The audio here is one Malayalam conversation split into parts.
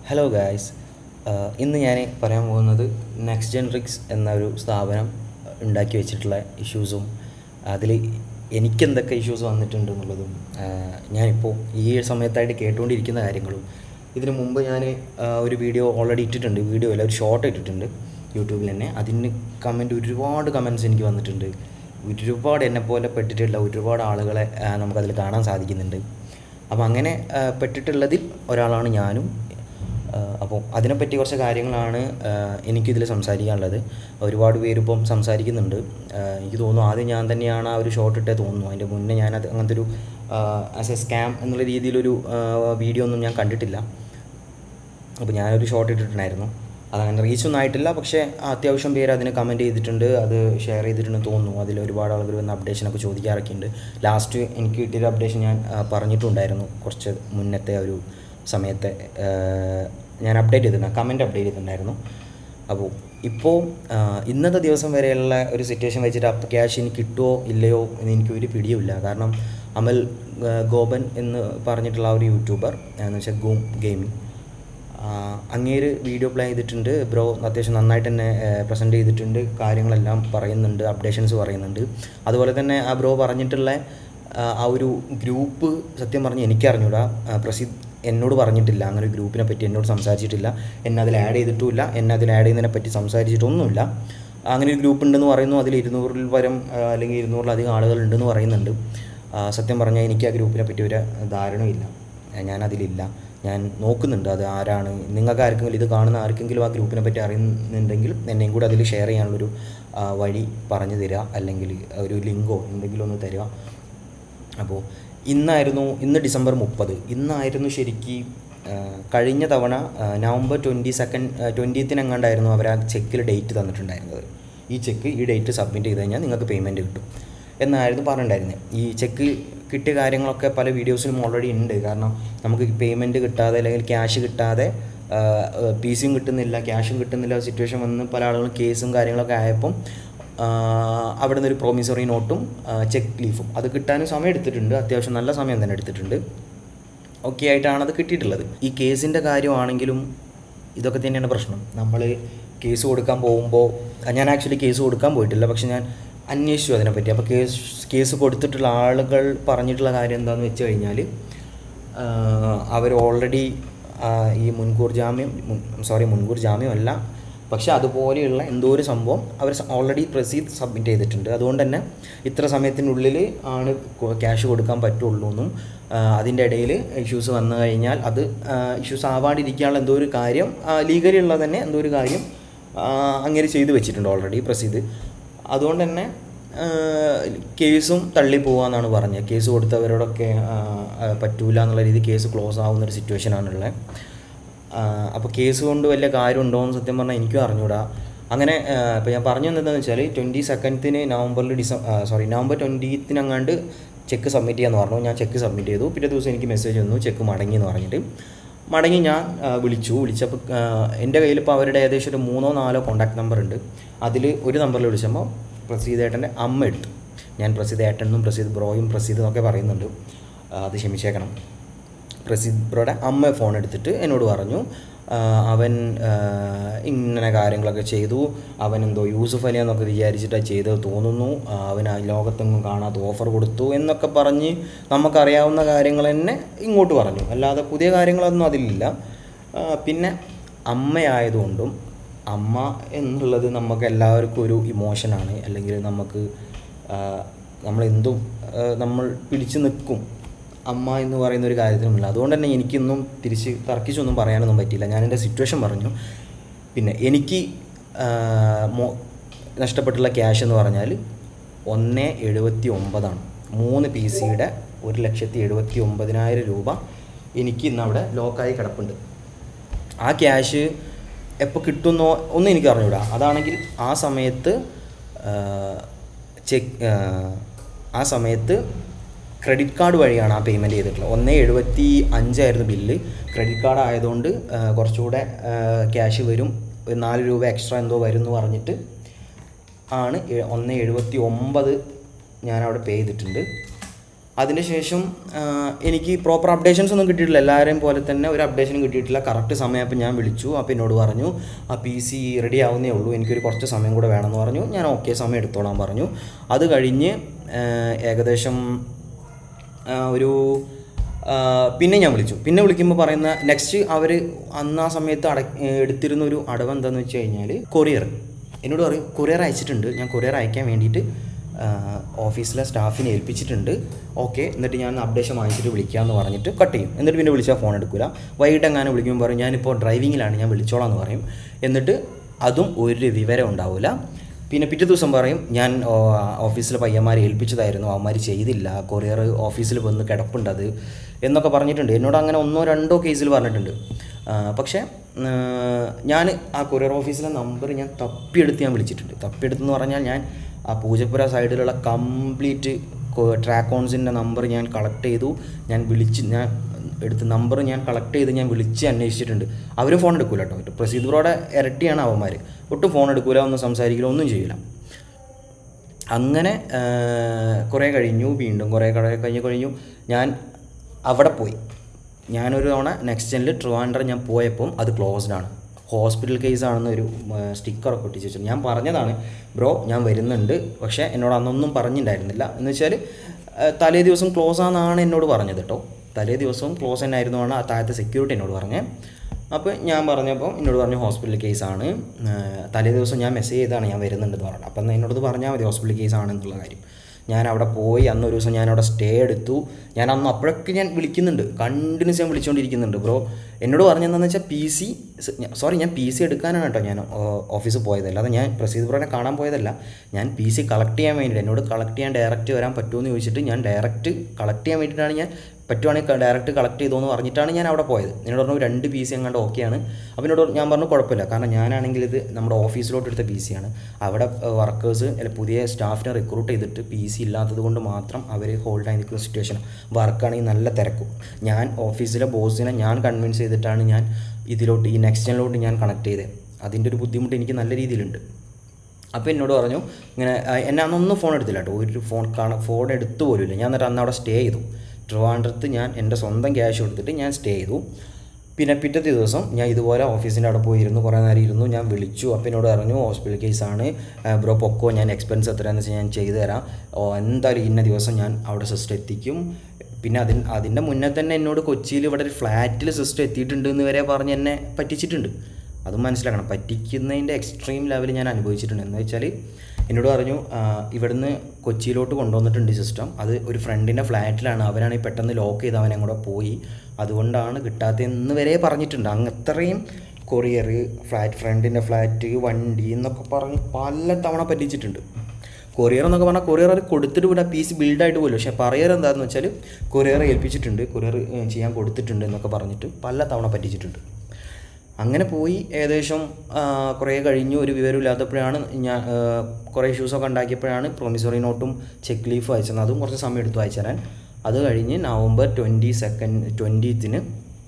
ഹലോ ഗായ്സ് ഇന്ന് ഞാൻ പറയാൻ പോകുന്നത് നെക്സ്റ്റ് ജെൻറിക്സ് എന്നൊരു സ്ഥാപനം ഉണ്ടാക്കി വെച്ചിട്ടുള്ള ഇഷ്യൂസും അതിൽ എനിക്കെന്തൊക്കെ ഇഷ്യൂസ് വന്നിട്ടുണ്ട് എന്നുള്ളതും ആഹ് ഞാനിപ്പോൾ ഈ സമയത്തായിട്ട് കേട്ടുകൊണ്ടിരിക്കുന്ന കാര്യങ്ങളും ഇതിനു മുമ്പ് ഞാൻ ഒരു വീഡിയോ ഓൾറെഡി ഇട്ടിട്ടുണ്ട് വീഡിയോ അല്ല ഒരു ഷോർട്ട് ഇട്ടിട്ടുണ്ട് യൂട്യൂബിൽ തന്നെ അതിന് കമൻറ്റ് ഒരുപാട് കമൻറ്റ്സ് എനിക്ക് വന്നിട്ടുണ്ട് ഒരുപാട് എന്നെപ്പോലെ പെട്ടിട്ടുള്ള ഒരുപാട് ആളുകളെ ആഹ് നമുക്കതിൽ കാണാൻ സാധിക്കുന്നുണ്ട് അപ്പോൾ അങ്ങനെ ആഹ് പെട്ടിട്ടുള്ളതിൽ ഒരാളാണ് ഞാനും ആഹ് അപ്പോൾ അതിനെപ്പറ്റി കുറച്ച് കാര്യങ്ങളാണ് ആഹ് എനിക്കിതിൽ സംസാരിക്കാനുള്ളത് ഒരുപാട് പേരിപ്പം സംസാരിക്കുന്നുണ്ട് ആഹ് എനിക്ക് തോന്നുന്നു ആദ്യം ഞാൻ തന്നെയാണ് ആ ഒരു ഷോട്ട് ഇട്ടേ തോന്നുന്നു അതിൻ്റെ മുന്നേ ഞാനത് അങ്ങനത്തെ ഒരു ആസ് എ സ്കാം എന്നുള്ള രീതിയിലൊരു വീഡിയോ ഒന്നും ഞാൻ കണ്ടിട്ടില്ല അപ്പോൾ ഞാനൊരു ഷോട്ട് ഇട്ടിട്ടുണ്ടായിരുന്നു അതങ്ങനെ റീച്ചൊന്നും ആയിട്ടില്ല പക്ഷേ അത്യാവശ്യം പേര് അതിന് കമൻറ്റ് ചെയ്തിട്ടുണ്ട് അത് ഷെയർ ചെയ്തിട്ടുണ്ടെന്ന് തോന്നുന്നു അതിൽ ഒരുപാട് ആളുകൾ വന്ന് അപ്ഡേഷനൊക്കെ ചോദിക്കാറൊക്കെ ഉണ്ട് ലാസ്റ്റ് എനിക്ക് കിട്ടിയൊരു അപ്ഡേഷൻ ഞാൻ ആ, പറഞ്ഞിട്ടുണ്ടായിരുന്നു കുറച്ച് മുന്നത്തെ ഒരു സമയത്തെ ആ, ഞാൻ അപ്ഡേറ്റ് ചെയ്തിട്ടുണ്ട് കമൻറ്റ് അപ്ഡേറ്റ് ചെയ്തിട്ടുണ്ടായിരുന്നു അപ്പോൾ ഇപ്പോൾ ആ, ഇന്നത്തെ ദിവസം വരെയുള്ള ഒരു സിറ്റുവേഷൻ വെച്ചിട്ട് അപ്പോൾ ക്യാഷ് എനിക്ക് കിട്ടുമോ ഇല്ലയോ എന്ന് എനിക്ക് ഒരു പിടിയുമില്ല കാരണം അമൽ ആ, ഗോപൻ എന്ന് പറഞ്ഞിട്ടുള്ള ആ ഒരു യൂട്യൂബർ എന്ന് വെച്ചാൽ ഗൂം ഗെയിമിംഗ് ആഹ് അങ്ങേര് വീഡിയോ പ്ലേ ചെയ്തിട്ടുണ്ട് ബ്രോ അത്യാവശ്യം നന്നായിട്ട് തന്നെ പ്രസൻറ്റ് ചെയ്തിട്ടുണ്ട് കാര്യങ്ങളെല്ലാം പറയുന്നുണ്ട് അപ്ഡേഷൻസ് പറയുന്നുണ്ട് അതുപോലെ തന്നെ ആ ബ്രോ പറഞ്ഞിട്ടുള്ള ആഹ് ആ ഒരു ഗ്രൂപ്പ് സത്യം പറഞ്ഞ് എനിക്കറിഞ്ഞൂടാ ആഹ് പ്രസിദ്ധ് എന്നോട് പറഞ്ഞിട്ടില്ല അങ്ങനെ ഒരു ഗ്രൂപ്പിനെ പറ്റി എന്നോട് സംസാരിച്ചിട്ടില്ല എന്നെ അതിൽ ആഡ് ചെയ്തിട്ടുമില്ല എന്നെ അതിൽ ആഡ് ചെയ്യുന്നതിനെ പറ്റി സംസാരിച്ചിട്ടൊന്നുമില്ല അങ്ങനെ ഒരു ഗ്രൂപ്പ് ഉണ്ടെന്ന് പറയുന്നു അതിൽ ഇരുന്നൂറിൽ പരം ആഹ് അല്ലെങ്കിൽ ഇരുന്നൂറിലധികം ആളുകൾ ഉണ്ടെന്ന് പറയുന്നുണ്ട് ആഹ് സത്യം പറഞ്ഞാൽ എനിക്ക് ആ ഗ്രൂപ്പിനെ പറ്റി ഒരു ധാരണയില്ല ഞാൻ അതിലില്ല ഞാൻ നോക്കുന്നുണ്ട് അത് ആരാണ് നിങ്ങൾക്ക് ആർക്കെങ്കിലും ഇത് കാണുന്ന ആർക്കെങ്കിലും ആ ഗ്രൂപ്പിനെ പറ്റി അറിയുന്നുണ്ടെങ്കിൽ എന്നെയും കൂടെ അതിൽ ഷെയർ ചെയ്യാനുള്ളൊരു ആ, വഴി പറഞ്ഞു തരിക അല്ലെങ്കിൽ ഒരു ലിങ്കോ എന്തെങ്കിലും ഒന്ന് തരിക അപ്പോൾ ഇന്നായിരുന്നു ഇന്ന് ഡിസംബർ മുപ്പത് ഇന്നായിരുന്നു ശരിക്ക് ആ, കഴിഞ്ഞ തവണ ആ, നവംബർ ട്വൻറ്റി സെക്കൻഡ് ട്വൻറ്റീത്തിനെങ്ങാണ്ടായിരുന്നു അവർ ആ ചെക്കിൽ ഡേറ്റ് തന്നിട്ടുണ്ടായിരുന്നത് ഈ ചെക്ക് ഈ ഡേറ്റ് സബ്മിറ്റ് ചെയ്ത് കഴിഞ്ഞാൽ നിങ്ങൾക്ക് പേയ്മെൻറ്റ് കിട്ടും എന്നായിരുന്നു പറഞ്ഞിട്ടുണ്ടായിരുന്നത് ഈ ചെക്ക് കിട്ടിയ കാര്യങ്ങളൊക്കെ പല വീഡിയോസിലും ഓൾറെഡി ഉണ്ട് കാരണം നമുക്ക് പേയ്മെൻറ്റ് കിട്ടാതെ അല്ലെങ്കിൽ ക്യാഷ് കിട്ടാതെ പി സിയും കിട്ടുന്നില്ല ക്യാഷും കിട്ടുന്നില്ല സിറ്റുവേഷൻ വന്ന് പല ആളുകളും കേസും കാര്യങ്ങളൊക്കെ ആയപ്പം ആഹ് അവിടെ നിന്നൊരു പ്രോമിസറി നോട്ടും ചെക്ക് ലീഫും അത് കിട്ടാനും സമയം എടുത്തിട്ടുണ്ട് അത്യാവശ്യം നല്ല സമയം തന്നെ എടുത്തിട്ടുണ്ട് ഓക്കെ ആയിട്ടാണ് അത് കിട്ടിയിട്ടുള്ളത് ഈ കേസിൻ്റെ കാര്യമാണെങ്കിലും ഇതൊക്കെ തന്നെയാണ് പ്രശ്നം നമ്മൾ കേസ് കൊടുക്കാൻ പോകുമ്പോൾ ഞാൻ ആക്ച്വലി കേസ് കൊടുക്കാൻ പോയിട്ടില്ല പക്ഷെ ഞാൻ അന്വേഷിച്ചു അതിനെപ്പറ്റി അപ്പോൾ കേസ് കേസ് കൊടുത്തിട്ടുള്ള ആളുകൾ പറഞ്ഞിട്ടുള്ള കാര്യം എന്താണെന്ന് വെച്ച് കഴിഞ്ഞാൽ അവർ ഓൾറെഡി ഈ മുൻകൂർ ജാമ്യം സോറി മുൻകൂർ ജാമ്യമല്ല പക്ഷെ അതുപോലെയുള്ള എന്തോ ഒരു സംഭവം അവർ ഓൾറെഡി പ്രസീദ് സബ്മിറ്റ് ചെയ്തിട്ടുണ്ട് അതുകൊണ്ട് തന്നെ ഇത്ര സമയത്തിനുള്ളിൽ ആണ് ക്യാഷ് കൊടുക്കാൻ പറ്റുള്ളൂ എന്നും അതിൻ്റെ ഇടയിൽ ഇഷ്യൂസ് വന്നു കഴിഞ്ഞാൽ അത് ഇഷ്യൂസ് ആവാണ്ടിരിക്കാനുള്ള എന്തോ ഒരു കാര്യം ലീഗലി ഉള്ള തന്നെ എന്തോ ഒരു കാര്യം ആ, അങ്ങനെ ചെയ്തു വെച്ചിട്ടുണ്ട് ഓൾറെഡി പ്രസീദ് അതുകൊണ്ട് തന്നെ കേസും തള്ളി പോകാമെന്നാണ് പറഞ്ഞത് കേസ് കൊടുത്തവരോടൊക്കെ ആ, ആ, പറ്റൂല എന്നുള്ള രീതി കേസ് ക്ലോസ് ആവുന്ന ഒരു സിറ്റുവേഷനാണുള്ളത് അപ്പോൾ കേസ് കൊണ്ട് വലിയ കാര്യം ഉണ്ടോ എന്ന് സത്യം പറഞ്ഞാൽ എനിക്കും അറിഞ്ഞൂടാ അങ്ങനെ ഇപ്പോൾ ഞാൻ പറഞ്ഞു എന്താണെന്ന് വെച്ചാൽ ട്വൻറ്റി സെക്കൻഡിന് നവംബറിൽ ഡിസം സോറി നവംബർ ട്വൻറ്റീത്തിനങ്ങാണ്ട് ചെക്ക് സബ്മിറ്റ് ചെയ്യാന്ന് പറഞ്ഞു ഞാൻ ചെക്ക് സബ്മിറ്റ് ചെയ്തു പിറ്റേ ദിവസം എനിക്ക് മെസ്സേജ് വന്നു ചെക്ക് മടങ്ങി എന്ന് പറഞ്ഞിട്ട് മടങ്ങി ഞാൻ ആ, വിളിച്ചു വിളിച്ചപ്പോൾ ആ, എൻ്റെ കയ്യിൽ ഇപ്പോൾ അവരുടെ ഏകദേശം ഒരു മൂന്നോ നാലോ കോൺടാക്ട് നമ്പർ ഉണ്ട് അതിൽ ഒരു നമ്പറിൽ വിളിച്ചപ്പോൾ പ്രസീദ് ഏട്ടൻ്റെ അമ്മ എടുത്തു ഞാൻ പ്രസീദ് ഏട്ടനും പ്രസീദ് ബ്രോയും പ്രസീദ് എന്നൊക്കെ പറയുന്നുണ്ട് ആ, അത് ക്ഷമിച്ചേക്കണം പ്രസീദ് ബ്രോയുടെ അമ്മ ഫോൺ എടുത്തിട്ട് എന്നോട് പറഞ്ഞു ആ, അവൻ ആ, ഇങ്ങനെ കാര്യങ്ങളൊക്കെ ചെയ്തു അവൻ എന്തോ യൂസുഫ് അലി എന്നൊക്കെ വിചാരിച്ചിട്ടാണ് ചെയ്തത് തോന്നുന്നു ആ, അവൻ ആ ലോകത്തെങ്ങും കാണാത്ത ഓഫർ കൊടുത്തു എന്നൊക്കെ പറഞ്ഞ് നമുക്കറിയാവുന്ന കാര്യങ്ങൾ തന്നെ ഇങ്ങോട്ട് പറഞ്ഞു അല്ലാതെ പുതിയ കാര്യങ്ങളൊന്നും അതിലില്ല ആ, പിന്നെ അമ്മയായതുകൊണ്ടും അമ്മ എന്നുള്ളത് നമുക്ക് എല്ലാവർക്കും ഒരു ഇമോഷനാണ് അല്ലെങ്കിൽ നമുക്ക് ആ, നമ്മളെന്തും ആ, നമ്മൾ പിടിച്ചു നിൽക്കും അമ്മ എന്ന് പറയുന്ന ഒരു കാര്യത്തിനുമില്ല അതുകൊണ്ട് തന്നെ എനിക്കൊന്നും തിരിച്ച് തർക്കിച്ചൊന്നും പറയാനൊന്നും പറ്റിയില്ല ഞാൻ എൻ്റെ സിറ്റുവേഷൻ പറഞ്ഞു പിന്നെ എനിക്ക് ആ, മോ നഷ്ടപ്പെട്ടുള്ള ക്യാഷ് എന്ന് പറഞ്ഞാൽ ഒന്ന് എഴുപത്തി ഒമ്പതാണ് മൂന്ന് പി സിയുടെ ഒരു ലക്ഷത്തി എഴുപത്തി ഒമ്പതിനായിരം രൂപ എനിക്ക് ഇന്ന് അവിടെ ലോക്കായി കിടപ്പുണ്ട് ആ ക്യാഷ് എപ്പോൾ കിട്ടുന്നോ ഒന്നും എനിക്ക് അറിഞ്ഞൂടാ അതാണെങ്കിൽ ആ സമയത്ത് ചെക്ക് ആ സമയത്ത് ക്രെഡിറ്റ് കാർഡ് വഴിയാണ് ആ പേയ്മെൻറ്റ് ചെയ്തിട്ടുള്ളത് ഒന്ന് എഴുപത്തി അഞ്ചായിരുന്നു ബില്ല് ക്രെഡിറ്റ് കാർഡ് ആയതുകൊണ്ട് ആ, കുറച്ചുകൂടെ ക്യാഷ് വരും ഒരു നാല് രൂപ എക്സ്ട്രാ എന്തോ വരും എന്ന് പറഞ്ഞിട്ട് ആണ് എ- ഒന്ന് എഴുപത്തി ഒമ്പത് ഞാൻ അവിടെ പേ ചെയ്തിട്ടുണ്ട് അതിനുശേഷം ആ, എനിക്ക് പ്രോപ്പർ അപ്ഡേഷൻസ് ഒന്നും കിട്ടിയിട്ടില്ല എല്ലാവരെയും പോലെ തന്നെ ഒരു അപ്ഡേഷനും കിട്ടിയിട്ടില്ല കറക്റ്റ് സമയമായപ്പോൾ ഞാൻ വിളിച്ചു അപ്പോൾ എന്നോട് പറഞ്ഞു ആ പി സി റെഡി ആവുന്നേ ഉള്ളൂ എനിക്കൊരു കുറച്ച് സമയം കൂടെ വേണമെന്ന് പറഞ്ഞു ഞാൻ ഓക്കെ സമയം എടുത്തോളാൻ പറഞ്ഞു അത് കഴിഞ്ഞ് ആ, ഏകദേശം ആ, ഒരു ആ, പിന്നെ ഞാൻ വിളിച്ചു പിന്നെ വിളിക്കുമ്പോൾ പറയുന്ന നെക്സ്റ്റ് അവർ അന്ന് ആ സമയത്ത് അട എടുത്തിരുന്ന ഒരു അടവ് എന്താണെന്ന് വെച്ച് കഴിഞ്ഞാൽ കൊറിയർ എന്നോട് പറയും കൊറിയർ അയച്ചിട്ടുണ്ട് ഞാൻ കൊറിയർ അയക്കാൻ വേണ്ടിയിട്ട് ആ, ഓഫീസിലെ സ്റ്റാഫിനെ ഏൽപ്പിച്ചിട്ടുണ്ട് ഓക്കെ എന്നിട്ട് ഞാൻ അപ്ഡേഷൻ വാങ്ങിച്ചിട്ട് വിളിക്കാമെന്ന് പറഞ്ഞിട്ട് കട്ട് ചെയ്യും എന്നിട്ട് പിന്നെ വിളിച്ചാൽ ഫോൺ എടുക്കില്ല വൈകിട്ട് എങ്ങാനും വിളിക്കുമ്പോൾ പറയും ഞാനിപ്പോൾ ഡ്രൈവിങ്ങിലാണ് ഞാൻ വിളിച്ചോളാം എന്ന് പറയും എന്നിട്ട് അതും ഒരു വിവരം ഉണ്ടാവില്ല പിന്നെ പിറ്റേ ദിവസം പറയും ഞാൻ ഓ, ഓഫീസിലെ പയ്യന്മാരെ ഏൽപ്പിച്ചതായിരുന്നു അവന്മാർ ചെയ്തില്ല കൊറിയർ ഓഫീസിൽ വന്ന് കിടപ്പുണ്ട് അത് എന്നൊക്കെ പറഞ്ഞിട്ടുണ്ട് എന്നോട് അങ്ങനെ ഒന്നോ രണ്ടോ കേസിൽ പറഞ്ഞിട്ടുണ്ട് ആ, പക്ഷേ ആ, ഞാൻ ആ കൊറിയർ ഓഫീസിലെ നമ്പർ ഞാൻ തപ്പിയെടുത്ത് ഞാൻ വിളിച്ചിട്ടുണ്ട് തപ്പിയെടുത്തെന്ന് പറഞ്ഞാൽ ഞാൻ ആ പൂജപ്പുര സൈഡിലുള്ള കംപ്ലീറ്റ് ട്രാക്കോൺസിൻ്റെ നമ്പർ ഞാൻ കളക്ട് ചെയ്തു ഞാൻ വിളിച്ച് ഞാൻ എടുത്ത് നമ്പർ ഞാൻ കളക്ട് ചെയ്ത് ഞാൻ വിളിച്ച് അന്വേഷിച്ചിട്ടുണ്ട് അവരും ഫോൺ എടുക്കൂല കേട്ടോ പ്രസീദ് ബ്രോയുടെ ഇരട്ടിയാണ് അവന്മാർ ഒട്ടും ഫോൺ എടുക്കൂല ഒന്നും സംസാരിക്കില്ല ഒന്നും ചെയ്യില്ല അങ്ങനെ ആ, കുറേ കഴിഞ്ഞു വീണ്ടും കുറേ കുറേ കഴിഞ്ഞ് കഴിഞ്ഞു ഞാൻ അവിടെ പോയി ഞാനൊരു തവണ നെക്സ്റ്റ് ജനിൽ ട്രിവാൻഡ്രം ഞാൻ പോയപ്പം അത് ക്ലോസ്ഡ് ആണ് ഹോസ്പിറ്റൽ കേസ് ആണെന്ന് ഒരു സ്റ്റിക്കറൊക്കെ ഒട്ടിച്ച് വെച്ചു ഞാൻ പറഞ്ഞതാണ് ബ്രോ ഞാൻ വരുന്നുണ്ട് പക്ഷേ എന്നോട് അന്നൊന്നും പറഞ്ഞിട്ടുണ്ടായിരുന്നില്ല എന്ന് വെച്ചാൽ തലേ ദിവസം ക്ലോസ് ആണെന്നാണ് എന്നോട് പറഞ്ഞത് കേട്ടോ തലേ ദിവസവും ക്ലോസ് തന്നെ ആയിരുന്നുമാണ് ആ താഴത്തെ സെക്യൂരിറ്റി എന്നോട് പറഞ്ഞത് അപ്പോൾ ഞാൻ പറഞ്ഞപ്പോൾ എന്നോട് പറഞ്ഞു ഹോസ്പിറ്റൽ കേസാണ് തലേ ദിവസം ഞാൻ മെസ്സേജ് ചെയ്താണ് ഞാൻ വരുന്നുണ്ടെന്ന് പറഞ്ഞു അപ്പം എന്നോട് പറഞ്ഞാൽ മതി ഹോസ്പിറ്റൽ കേസാണ് എന്നുള്ള കാര്യം ഞാൻ അവിടെ പോയി അന്ന് ഒരു ദിവസം ഞാൻ അവിടെ സ്റ്റേ എടുത്തു ഞാൻ അന്ന് അപ്പോഴൊക്കെ ഞാൻ വിളിക്കുന്നുണ്ട് കണ്ടിന്യൂസ് ഞാൻ വിളിച്ചുകൊണ്ടിരിക്കുന്നുണ്ട് ബ്രോ എന്നോട് പറഞ്ഞതെന്ന് വെച്ചാൽ പി സി സോറി ഞാൻ പി സി എടുക്കാനാണ് കേട്ടോ ഞാൻ ഓഫീസിൽ പോയത് അല്ലാതെ ഞാൻ പ്രസീദ് ബ്രോനെ കാണാൻ പോയതല്ല ഞാൻ പി സി കളക്ട് ചെയ്യാൻ വേണ്ടിയിട്ട് എന്നോട് കളക്ട് ചെയ്യാൻ ഡയറക്റ്റ് വരാൻ പറ്റുമോ എന്ന് ചോദിച്ചിട്ട് ഞാൻ ഡയറക്റ്റ് കളക്ട് ചെയ്യാൻ വേണ്ടിയിട്ടാണ് ഞാൻ പറ്റുവാണെങ്കിൽ ഡയറക്റ്റ് കളക്ട് ചെയ്തോന്ന് പറഞ്ഞിട്ടാണ് ഞാൻ അവിടെ പോയത് എന്നോട് പറഞ്ഞു രണ്ട് പി സി എങ്ങാണ്ട് ഓക്കെയാണ് അപ്പോൾ എന്നോട് ഞാൻ പറഞ്ഞു കുഴപ്പമില്ല കാരണം ഞാനാണെങ്കിൽ ഇത് നമ്മുടെ ഓഫീസിലോട്ട് എടുത്ത പി സിയാണ് അവിടെ വർക്കേഴ്സ് അല്ല പുതിയ സ്റ്റാഫിനെ റിക്രൂട്ട് ചെയ്തിട്ട് പി സി ഇല്ലാത്തത് കൊണ്ട് മാത്രം അവർ ഹോൾഡ് ആയി നിൽക്കുന്ന സിറ്റുവേഷൻ വർക്കാണെങ്കിൽ നല്ല തിരക്കും ഞാൻ ഓഫീസിലെ ബോസിനെ ഞാൻ കൺവിൻസ് ചെയ്തിട്ടാണ് ഞാൻ ഇതിലോട്ട് ഈ നെക്സ്റ്റ് ജനിലോട്ട് ഞാൻ കണക്ട് ചെയ്തത് അതിൻ്റെ ഒരു ബുദ്ധിമുട്ട് എനിക്ക് നല്ല രീതിയിലുണ്ട് അപ്പോൾ എന്നോട് പറഞ്ഞു ഇങ്ങനെ ആ, എന്നെ അന്നൊന്നും ഫോൺ എടുത്തില്ല കേട്ടോ ഒരു ഫോൺ കാണാൻ ഫോൺ എടുത്തു പോലുമില്ല ഞാൻ എന്നിട്ട് അന്ന് അവിടെ സ്റ്റേ ചെയ്തു ട്രിവാൻഡ്രത്ത് ഞാൻ എൻ്റെ സ്വന്തം ക്യാഷ് കൊടുത്തിട്ട് ഞാൻ സ്റ്റേ ചെയ്തു പിന്നെ പിറ്റത്തെ ദിവസം ഞാൻ ഇതുപോലെ ഓഫീസിൻ്റെ അവിടെ പോയിരുന്നു കുറേ നേരം ഇരുന്നു ഞാൻ വിളിച്ചു അപ്പോൾ എന്നോട് പറഞ്ഞു ഹോസ്പിറ്റൽ കേസാണ് ബ്രോ പൊക്കോ ഞാൻ എക്സ്പെൻസ് എത്രയാണെന്ന് വെച്ചാൽ ഞാൻ ചെയ്തു തരാം ഓ എന്തായാലും ഇന്ന ദിവസം ഞാൻ അവിടെ സിസ്റ്റം എത്തിക്കും പിന്നെ അതിന് അതിൻ്റെ മുന്നേ തന്നെ എന്നോട് കൊച്ചിയിൽ ഇവിടെ ഒരു ഫ്ലാറ്റിൽ സിസ്റ്റം എത്തിയിട്ടുണ്ട് എന്ന് വരെ പറഞ്ഞ് എന്നെ പറ്റിച്ചിട്ടുണ്ട് അതും മനസ്സിലാക്കണം പറ്റിക്കുന്നതിൻ്റെ എക്സ്ട്രീം ലെവൽ ഞാൻ അനുഭവിച്ചിട്ടുണ്ട് എന്ന് വെച്ചാൽ എന്നോട് പറഞ്ഞു ആ, ഇവിടുന്ന് കൊച്ചിയിലോട്ട് കൊണ്ടുവന്നിട്ടുണ്ട് ഈ സിസ്റ്റം അത് ഒരു ഫ്രണ്ടിൻ്റെ ഫ്ലാറ്റിലാണ് അവരാണെങ്കിൽ പെട്ടെന്ന് ലോക്ക് ചെയ്ത് അവനെ കൂടെ പോയി അതുകൊണ്ടാണ് കിട്ടാത്തതെന്ന് വരെ പറഞ്ഞിട്ടുണ്ട് അങ്ങ് അത്രയും കൊറിയർ ഫ്ലാറ്റ് ഫ്രണ്ടിൻ്റെ ഫ്ലാറ്റ് വണ്ടി എന്നൊക്കെ പറഞ്ഞ് പല തവണ പറ്റിച്ചിട്ടുണ്ട് കൊറിയർ എന്നൊക്കെ പറഞ്ഞാൽ കൊറിയർ അവർ കൊടുത്തിട്ട് വിടാം പീസ് ബിൽഡായിട്ട് പോലും പക്ഷേ പറയർ എന്താണെന്ന് വെച്ചാൽ കൊറിയർ ഏൽപ്പിച്ചിട്ടുണ്ട് കൊറിയർ ചെയ്യാൻ കൊടുത്തിട്ടുണ്ട് എന്നൊക്കെ പറഞ്ഞിട്ട് പല തവണ പറ്റിച്ചിട്ടുണ്ട് അങ്ങനെ പോയി ഏകദേശം ആ, കുറേ കഴിഞ്ഞു ഒരു വിവരമില്ലാത്തപ്പോഴാണ് ഞാൻ ആ, കുറേ ഇഷ്യൂസൊക്കെ ഉണ്ടാക്കിയപ്പോഴാണ് പ്രൊമിസറി നോട്ടും ചെക്ക് ലീഫ് അയച്ചത് അതും കുറച്ച് സമയം എടുത്തു അയച്ചു തരാൻ അത് കഴിഞ്ഞ് നവംബർ ട്വൻറ്റി സെക്കൻഡ് ട്വൻറ്റീത്തിന്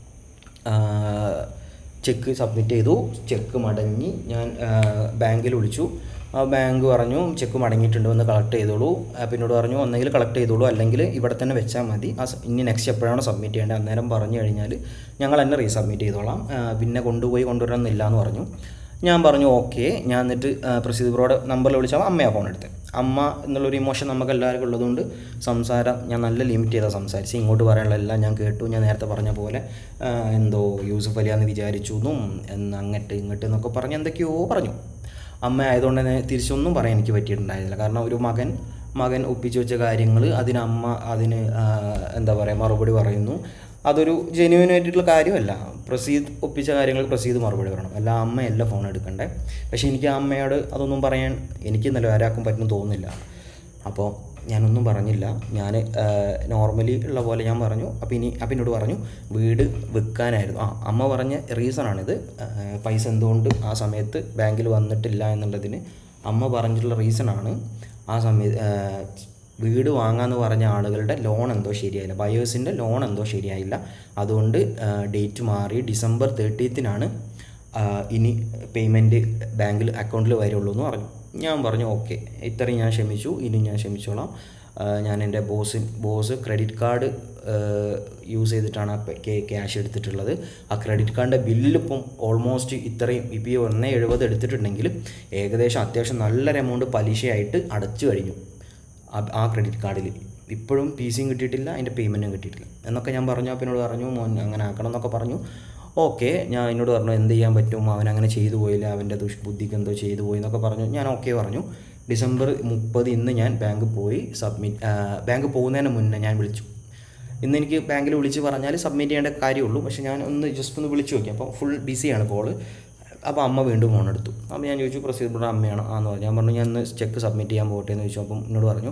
ചെക്ക് സബ്മിറ്റ് ചെയ്തു ചെക്ക് മടങ്ങി ഞാൻ ബാങ്കിൽ വിളിച്ചു ആ ബാങ്ക് പറഞ്ഞു ചെക്ക് മടങ്ങിയിട്ടുണ്ട് വന്ന് കളക്ട് ചെയ്തോളൂ ആ, പിന്നോട് പറഞ്ഞു ഒന്നെങ്കിൽ കളക്ട് ചെയ്തോളൂ അല്ലെങ്കിൽ ഇവിടെ തന്നെ വെച്ചാൽ മതി ആ സ- ഇനി നെക്സ്റ്റ് എപ്പോഴാണ് സബ്മിറ്റ് ചെയ്യേണ്ടത് അന്നേരം പറഞ്ഞു കഴിഞ്ഞാൽ ഞങ്ങൾ തന്നെ റീസബ്മിറ്റ് ചെയ്തോളാം ആ, പിന്നെ കൊണ്ടുപോയി കൊണ്ടുവരണമെന്നില്ല എന്ന് പറഞ്ഞു ഞാൻ പറഞ്ഞു ഓക്കെ ഞാൻ എന്നിട്ട് ആ, പ്രസീദ് ബ്രോയുടെ നമ്പറിൽ വിളിച്ചാൽ അമ്മയാണ് ഫോൺ എടുത്തത് അമ്മ എന്നുള്ളൊരു ഇമോഷൻ നമുക്ക് എല്ലാവർക്കും ഉള്ളതുകൊണ്ട് സംസാരം ഞാൻ നല്ല ലിമിറ്റ് ചെയ്താൽ സംസാരിച്ച് ഇങ്ങോട്ട് പറയാനുള്ള എല്ലാം ഞാൻ കേട്ടു ഞാൻ നേരത്തെ പറഞ്ഞ പോലെ ആ, എന്തോ യൂസുഫ് അലിയാന്ന് വിചാരിച്ചു എന്നും എന്ന് അങ്ങോട്ട് ഇങ്ങോട്ട് എന്നൊക്കെ പറഞ്ഞ് എന്തൊക്കെയോ പറഞ്ഞു അമ്മ ആയതുകൊണ്ട് തന്നെ തിരിച്ചൊന്നും പറയാൻ എനിക്ക് പറ്റിയിട്ടുണ്ടായിരുന്നില്ല കാരണം ഒരു മകൻ മകൻ ഒപ്പിച്ചു വെച്ച കാര്യങ്ങൾ അതിന് അമ്മ അതിന് ആ, എന്താ പറയുക മറുപടി പറയുന്നു അതൊരു ജെന്യൂൻ ആയിട്ടുള്ള കാര്യമല്ല പ്രസീദ് ഒപ്പിച്ച കാര്യങ്ങൾ പ്രസീദ് മറുപടി പറയണം അല്ല അമ്മയല്ല ഫോൺ എടുക്കണ്ടേ പക്ഷേ എനിക്ക് ആ അമ്മയോട് അതൊന്നും പറയാൻ എനിക്ക് നല്ല ആരാക്കും പറ്റുമെന്ന് തോന്നുന്നില്ല അപ്പോൾ ഞാനൊന്നും പറഞ്ഞില്ല ഞാൻ നോർമലി ഉള്ള പോലെ ഞാൻ പറഞ്ഞു അപ്പം ഇനി അപ്പം എന്നോട് പറഞ്ഞു വീട് വിൽക്കാനായിരുന്നു ആ അമ്മ പറഞ്ഞ റീസണാണിത് പൈസ എന്തുകൊണ്ട് ആ സമയത്ത് ബാങ്കിൽ വന്നിട്ടില്ല എന്നുള്ളതിന് അമ്മ പറഞ്ഞിട്ടുള്ള റീസണാണ് ആ സമയത്ത് വീട് വാങ്ങാമെന്ന് പറഞ്ഞ ആളുകളുടെ ലോൺ എന്തോ ശരിയായില്ല ബയേഴ്സിൻ്റെ ലോൺ എന്തോ ശരിയായില്ല അതുകൊണ്ട് ഡേറ്റ് മാറി ഡിസംബർ തേർട്ടീത്തിനാണ് ഇനി പേയ്മെൻറ്റ് ബാങ്കിൽ അക്കൗണ്ടിൽ വരുള്ളൂ എന്ന് പറഞ്ഞു ഞാൻ പറഞ്ഞു ഓക്കെ ഇത്രയും ഞാൻ ക്ഷമിച്ചു ഇനി ഞാൻ ക്ഷമിച്ചോളാം ഞാൻ എൻ്റെ boss boss credit card use ചെയ്തിട്ടാണ് ആ ക്യാഷ് എടുത്തിട്ടുള്ളത് ആ ക്രെഡിറ്റ് കാർഡിൻ്റെ ബില്ലിലിപ്പം ഓൾമോസ്റ്റ് ഇത്രയും ഇപ്പോൾ ഈ ഒന്നേ എഴുപത് എടുത്തിട്ടുണ്ടെങ്കിൽ ഏകദേശം അത്യാവശ്യം നല്ലൊരു എമൗണ്ട് പലിശയായിട്ട് അടച്ചു കഴിഞ്ഞു ആ- ആ ക്രെഡിറ്റ് കാർഡിൽ ഇപ്പോഴും പി സിയും കിട്ടിയിട്ടില്ല അതിൻ്റെ പേയ്മെൻറ്റും കിട്ടിയിട്ടില്ല എന്നൊക്കെ ഞാൻ പറഞ്ഞു അപ്പോൾ എന്നോട് പറഞ്ഞു മോൻ അങ്ങനെ ആക്കണം എന്നൊക്കെ പറഞ്ഞു ഓക്കെ ഞാൻ എന്നോട് പറഞ്ഞു എന്ത് ചെയ്യാൻ പറ്റും അവൻ അങ്ങനെ ചെയ്തു പോയില്ല അവൻ്റെ ദുഷ്ബുദ്ധിക്ക് എന്തോ ചെയ്തു പോയി എന്നൊക്കെ പറഞ്ഞു ഞാൻ ഓക്കെ പറഞ്ഞു ഡിസംബർ മുപ്പത് ഇന്ന് ഞാൻ ബാങ്ക് പോയി സബ്മിറ്റ് ബാങ്ക് പോകുന്നതിന് മുന്നേ ഞാൻ വിളിച്ചു ഇന്ന് എനിക്ക് ബാങ്കിൽ വിളിച്ച് പറഞ്ഞാൽ സബ്മിറ്റ് ചെയ്യേണ്ട കാര്യമുള്ളൂ പക്ഷേ ഞാൻ ഒന്ന് ജസ്റ്റ് ഒന്ന് വിളിച്ചു നോക്കി അപ്പോൾ ഫുൾ ബിസിയാണ് കോള് അപ്പോൾ അമ്മ വീണ്ടും ഫോൺ എടുത്തു അപ്പോൾ ഞാൻ ചോദിച്ചു പ്രൊസീജിയറുടെ അമ്മയാണ് ആന്ന് പറഞ്ഞു ഞാൻ പറഞ്ഞു ഞാൻ ഇന്ന് ചെക്ക് സബ്മിറ്റ് ചെയ്യാൻ പോകട്ടെ എന്ന് ചോദിച്ചു അപ്പം എന്നോട് പറഞ്ഞു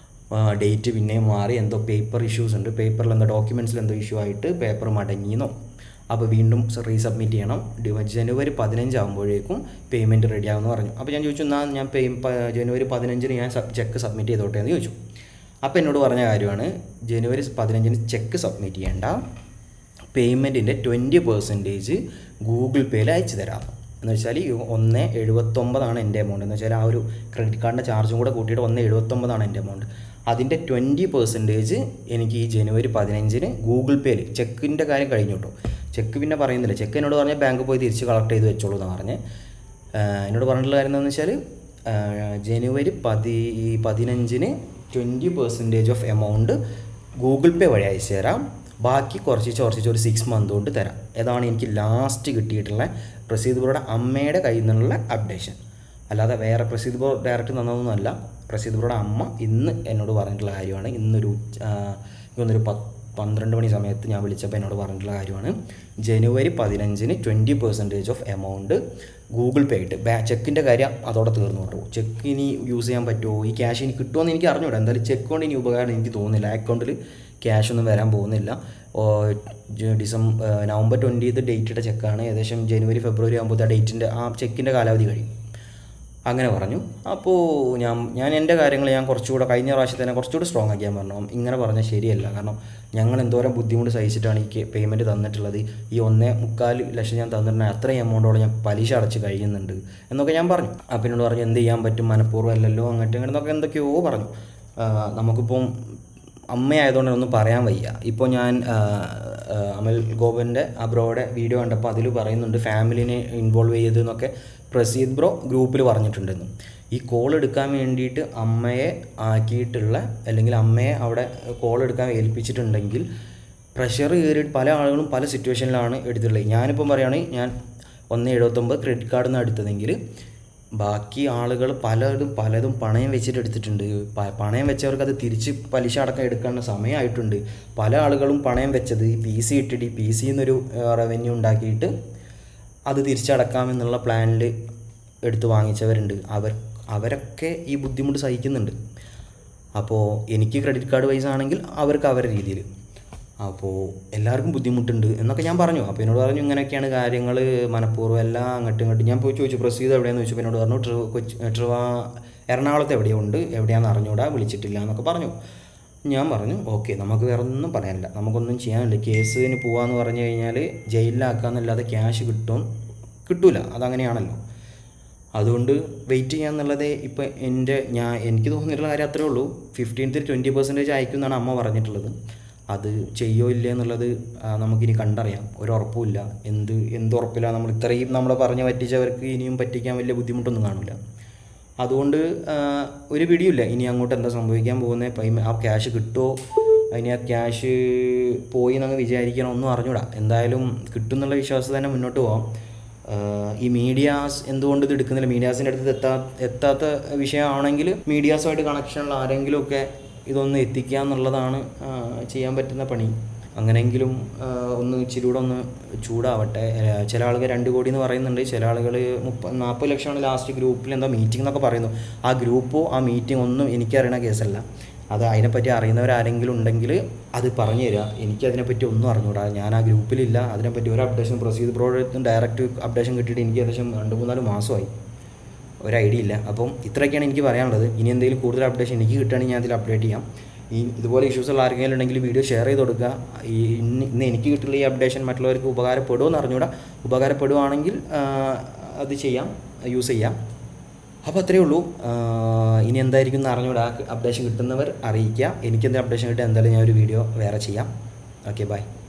ഡേറ്റ് പിന്നെയും മാറി എന്തോ പേപ്പർ ഇഷ്യൂസ് ഉണ്ട് പേപ്പറിൽ എന്തോ ഡോക്യുമെൻറ്റ്സിൽ എന്തോ ഇഷ്യൂ ആയിട്ട് പേപ്പർ മടങ്ങിയെന്നോ അപ്പോൾ വീണ്ടും റീസബ്മിറ്റ് ചെയ്യണം ഡി- ജനുവരി പതിനഞ്ച് ആകുമ്പോഴേക്കും പേയ്മെൻറ്റ് റെഡി ആകുമെന്ന് പറഞ്ഞു അപ്പോൾ ഞാൻ ചോദിച്ചു എന്നാൽ ഞാൻ പേ പ- ജനുവരി പതിനഞ്ചിന് ഞാൻ ചെക്ക് സബ്മിറ്റ് ചെയ്തോട്ടെ എന്ന് ചോദിച്ചു അപ്പോൾ എന്നോട് പറഞ്ഞ കാര്യമാണ് ജനുവരി പതിനഞ്ചിന് ചെക്ക് സബ്മിറ്റ് ചെയ്യേണ്ട പേയ്മെൻറ്റിൻ്റെ ട്വൻറ്റി പെർസെൻറ്റേജ് ഗൂഗിൾ പേയിൽ അയച്ചു തരാം എന്ന് വെച്ചാൽ ഈ ഒന്ന് എഴുപത്തൊമ്പതാണ് എൻ്റെ എമൗണ്ട് എന്ന് വെച്ചാൽ ആ ഒരു ക്രെഡിറ്റ് കാർഡിൻ്റെ ചാർജും കൂടെ കൂട്ടിയിട്ട് ഒന്ന് എഴുപത്തൊമ്പതാണ് എൻ്റെ എമൗണ്ട് അതിൻ്റെ ട്വൻറ്റി പെർസെൻറ്റേജ് എനിക്ക് ഈ ജനുവരി പതിനഞ്ചിന് ഗൂഗിൾ പേയിൽ ചെക്കിൻ്റെ കാര്യം കഴിഞ്ഞു കേട്ടോ ചെക്ക് പിന്നെ പറയുന്നില്ല ചെക്ക് എന്നോട് പറഞ്ഞാൽ ബാങ്ക് പോയി തിരിച്ച് കളക്ട് ചെയ്ത് വെച്ചോളൂ എന്ന് പറഞ്ഞ് ആഹ് എന്നോട് പറഞ്ഞിട്ടുള്ള കാര്യം എന്താണെന്ന് വെച്ചാൽ ആഹ് ജനുവരി പതി പതിനഞ്ചിന് twenty percentage of amount Google Pay വഴി അയച്ചു തരാം ബാക്കി കുറച്ച് കുറച്ച് ഒരു സിക്സ് മന്ത് കൊണ്ട് തരാം ഏതാണ് എനിക്ക് ലാസ്റ്റ് കിട്ടിയിട്ടുള്ള പ്രസീദ് ബ്രോയുടെ അമ്മയുടെ കയ്യിൽ നിന്നുള്ള അപ്ഡേഷൻ അല്ലാതെ വേറെ പ്രസീദ് ബ്രോ ഡയറക്റ്റ് തന്നതൊന്നുമല്ല പ്രസീദ് ബ്രോയുടെ അമ്മ ഇന്ന് എന്നോട് പറഞ്ഞിട്ടുള്ള കാര്യമാണ് ഇന്നൊരു ആഹ് ഇന്നൊരു പത്ത് പന്ത്രണ്ട് മണി സമയത്ത് ഞാൻ വിളിച്ചപ്പോൾ എന്നോട് പറഞ്ഞിട്ടുള്ള കാര്യമാണ് ജനുവരി പതിനഞ്ചിന് twenty percentage of amount Google Pay ആയിട്ട് ബാ ചെക്കിൻ്റെ കാര്യം അതോടെ തീർന്നു കേട്ടോ ചെക്ക് ഇനി യൂസ് ചെയ്യാൻ പറ്റുമോ ഈ ക്യാഷ് ഇനി കിട്ടുമോ എന്ന് എനിക്ക് അറിഞ്ഞൂടാ എന്തായാലും ചെക്ക് കൊണ്ട് ഇനി ഉപകാരം എനിക്ക് തോന്നുന്നില്ല അക്കൗണ്ടിൽ ക്യാഷ് ഒന്നും വരാൻ പോകുന്നില്ല ഓ, ജ- ഡിസം നവംബർ ട്വൻറ്റീത്ത് ഡേറ്റിയുടെ ചെക്കാണ് ഏകദേശം ജനുവരി ഫെബ്രുവരി ആകുമ്പോൾ ആ ഡേറ്റിൻ്റെ ആ ചെക്കിൻ്റെ കാലാവധി കഴിയും അങ്ങനെ പറഞ്ഞു അപ്പോൾ ഞാൻ ഞാൻ എൻ്റെ കാര്യങ്ങൾ ഞാൻ കുറച്ചുകൂടെ കഴിഞ്ഞ പ്രാവശ്യത്തെ തന്നെ കുറച്ചുകൂടി സ്ട്രോങ് ആക്കിയാൻ പറഞ്ഞു ഇങ്ങനെ പറഞ്ഞാൽ ശരിയല്ല കാരണം ഞങ്ങൾ എന്തോരം ബുദ്ധിമുട്ട് സഹിച്ചിട്ടാണ് ഈ പേയ്മെൻറ്റ് തന്നിട്ടുള്ളത് ഈ ഒന്നേ മുക്കാൽ ലക്ഷം ഞാൻ തന്നിട്ടുണ്ടെങ്കിൽ അത്രയും എമൗണ്ടോളം ഞാൻ പലിശ അടച്ച് കഴിയുന്നുണ്ട് എന്നൊക്കെ ഞാൻ പറഞ്ഞു അപ്പം എന്നോട് പറഞ്ഞു എന്ത് ചെയ്യാൻ പറ്റും മനഃപൂർവ്വം അല്ലല്ലോ അങ്ങോട്ടും ഇങ്ങോട്ടൊക്കെ എന്തൊക്കെയോ പറഞ്ഞു ആ, നമുക്കിപ്പം അമ്മയായതുകൊണ്ട് ഒന്നും പറയാൻ വയ്യ ഇപ്പോൾ ഞാൻ ആ, ആ, അമൽ ഗോപൻ്റെ അബ്രോയുടെ വീഡിയോ കണ്ടപ്പോൾ അതിൽ പറയുന്നുണ്ട് ഫാമിലിനെ ഇൻവോൾവ് ചെയ്തെന്നൊക്കെ പ്രസീദ് ബ്രോ ഗ്രൂപ്പിൽ പറഞ്ഞിട്ടുണ്ടെന്ന് ഈ കോൾ എടുക്കാൻ വേണ്ടിയിട്ട് അമ്മയെ ആക്കിയിട്ടുള്ള അല്ലെങ്കിൽ അമ്മയെ അവിടെ കോൾ എടുക്കാൻ ഏൽപ്പിച്ചിട്ടുണ്ടെങ്കിൽ പ്രഷർ കയറിയിട്ട് പല ആളുകളും പല സിറ്റുവേഷനിലാണ് എടുത്തിട്ടുള്ളത് ഞാനിപ്പം പറയുകയാണെങ്കിൽ ഞാൻ ഒന്ന് എഴുപത്തൊമ്പത് ക്രെഡിറ്റ് കാർഡിൽ നിന്ന് എടുത്തതെങ്കിൽ ബാക്കി ആളുകൾ പലതും പലതും പണയം വെച്ചിട്ട് എടുത്തിട്ടുണ്ട് പ- പണയം വെച്ചവർക്ക് അത് തിരിച്ച് പലിശ അടക്കം എടുക്കേണ്ട സമയമായിട്ടുണ്ട് പല ആളുകളും പണയം വെച്ചത് ഈ പി സി ഇട്ടിട്ട് ഈ പി സിന്നൊരു റവന്യൂ ഉണ്ടാക്കിയിട്ട് അത് തിരിച്ചടക്കാമെന്നുള്ള പ്ലാനിൽ എടുത്ത് വാങ്ങിച്ചവരുണ്ട് അവർ അവരൊക്കെ ഈ ബുദ്ധിമുട്ട് സഹിക്കുന്നുണ്ട് അപ്പോൾ എനിക്ക് ക്രെഡിറ്റ് കാർഡ് വൈസ് ആണെങ്കിൽ അവർക്ക് അവരുടെ രീതിയിൽ അപ്പോൾ എല്ലാവർക്കും ബുദ്ധിമുട്ടുണ്ട് എന്നൊക്കെ ഞാൻ പറഞ്ഞു അപ്പോൾ എന്നോട് പറഞ്ഞു ഇങ്ങനെയൊക്കെയാണ് കാര്യങ്ങൾ മനഃപൂർവ്വം എല്ലാം അങ്ങോട്ടും ഇങ്ങോട്ടും ഞാൻ പോയി ചോദിച്ചു പ്രസീത് എവിടെയാണെന്ന് ചോദിച്ചപ്പോൾ എന്നോട് പറഞ്ഞു ട്രിവ കൊച്ചി ട്രിവാ എറണാകുളത്ത് എവിടെയുണ്ട് എവിടെയാണെന്ന് അറിഞ്ഞൂടാ വിളിച്ചിട്ടില്ല എന്നൊക്കെ പറഞ്ഞു ഞാൻ പറഞ്ഞു ഓക്കെ നമുക്ക് വേറെ ഒന്നും പറയാനില്ല നമുക്കൊന്നും ചെയ്യാനില്ല കേസിന് പോവാന്ന് പറഞ്ഞു കഴിഞ്ഞാൽ ജയിലിലാക്കാന്നല്ലാതെ ക്യാഷ് കിട്ടും കിട്ടൂല അതങ്ങനെയാണല്ലോ അതുകൊണ്ട് വെയിറ്റ് ചെയ്യാന്നുള്ളതേ ഇപ്പം എൻ്റെ ഞാൻ എനിക്ക് തോന്നിയിട്ടുള്ള കാര്യം അത്രേ ഉള്ളൂ ഫിഫ്റ്റീൻത്തിൽ ട്വൻറ്റി പെർസെൻറ്റേജ് അയക്കും എന്നാണ് അമ്മ പറഞ്ഞിട്ടുള്ളത് അത് ചെയ്യോ ഇല്ലേ എന്നുള്ളത് ആ, നമുക്കിനി കണ്ടറിയാം ഒരു ഉറപ്പുമില്ല എന്ത് എന്ത് ഉറപ്പില്ല നമ്മൾ ഇത്രയും നമ്മളെ പറഞ്ഞ് പറ്റിച്ചവർക്ക് ഇനിയും പറ്റിക്കാൻ വലിയ ബുദ്ധിമുട്ടൊന്നും കാണില്ല അതുകൊണ്ട് ആ, ഒരു പിടിയില്ല ഇനി അങ്ങോട്ട് എന്താ സംഭവിക്കാൻ പോകുന്നത് പൈമ ആ ക്യാഷ് കിട്ടുമോ അതിന് ആ ക്യാഷ് പോയി എന്നങ്ങ് വിചാരിക്കണം ഒന്നും അറിഞ്ഞൂടാ എന്തായാലും കിട്ടും എന്നുള്ള വിശ്വാസം തന്നെ മുന്നോട്ട് പോകാം ആഹ് ഈ മീഡിയാസ് എന്തുകൊണ്ട് ഇത് എടുക്കുന്നില്ല മീഡിയാസിൻ്റെ അടുത്ത് എത്താ എത്താത്ത വിഷയമാണെങ്കിൽ മീഡിയാസുമായിട്ട് കണക്ഷനുള്ള ആരെങ്കിലുമൊക്കെ ഇതൊന്ന് എത്തിക്കുക എന്നുള്ളതാണ് ആഹ് ചെയ്യാൻ പറ്റുന്ന പണി അങ്ങനെയെങ്കിലും ആഹ് ഒന്ന് ഇച്ചിരി കൂടെ ഒന്ന് ചൂടാവട്ടെ ഏഹ് ചില ആളുകൾ രണ്ട് കോടി എന്ന് പറയുന്നുണ്ട് ചില ആളുകൾ മുപ്പ നാൽപ്പത് ലക്ഷമാണ് ലാസ്റ്റ് ഗ്രൂപ്പിൽ എന്തോ മീറ്റിംഗ് എന്നൊക്കെ പറയുന്നു ആ ഗ്രൂപ്പോ ആ മീറ്റിംഗ് ഒന്നും എനിക്കറിയണ കേസല്ല അത് അതിനെപ്പറ്റി അറിയുന്നവരാരെങ്കിലും ഉണ്ടെങ്കിൽ അത് പറഞ്ഞു തരിക എനിക്കതിനെപ്പറ്റി ഒന്നും അറിഞ്ഞൂടാ ഞാൻ ആ ഗ്രൂപ്പിലില്ല അതിനെപ്പറ്റി ഒരു updation Praseed bro direct updation കിട്ടിയിട്ട് എനിക്ക് ഏകദേശം രണ്ട് മൂന്നാല് മാസമായി ഒരു ഐഡിയ ഇല്ല അപ്പം ഇത്രയൊക്കെയാണ് എനിക്ക് പറയാനുള്ളത് ഇനി എന്തെങ്കിലും കൂടുതൽ അപ്ഡേഷൻ എനിക്ക് കിട്ടുകയാണെങ്കിൽ ഞാൻ അതിൽ അപ്ഡേറ്റ് ചെയ്യാം ഈ ഇതുപോലെ ഇഷ്യൂസ് ഉള്ള ആർക്കെങ്കിലും ഉണ്ടെങ്കിൽ വീഡിയോ ഷെയർ ചെയ്ത് കൊടുക്കുക ഈ ഇന്ന് ഇന്ന് എനിക്ക് കിട്ടുള്ള ഈ അപ്ഡേഷൻ മറ്റുള്ളവർക്ക് ഉപകാരപ്പെടുമോ എന്ന് അറിഞ്ഞൂടാ ഉപകാരപ്പെടുവാണെങ്കിൽ ആ, അത് ചെയ്യാം യൂസ് ചെയ്യാം അപ്പോൾ അത്രയേ ഉള്ളൂ ആഹ് ഇനി എന്തായിരിക്കും എന്ന് അറിഞ്ഞൂടാ അപ്ഡേഷൻ കിട്ടുന്നവർ അറിയിക്കുക എനിക്കെന്തെങ്കിലും അപ്ഡേഷൻ കിട്ടിയാൽ എന്തായാലും ഞാൻ ഒരു വീഡിയോ വേറെ ചെയ്യാം ഓക്കെ ബൈ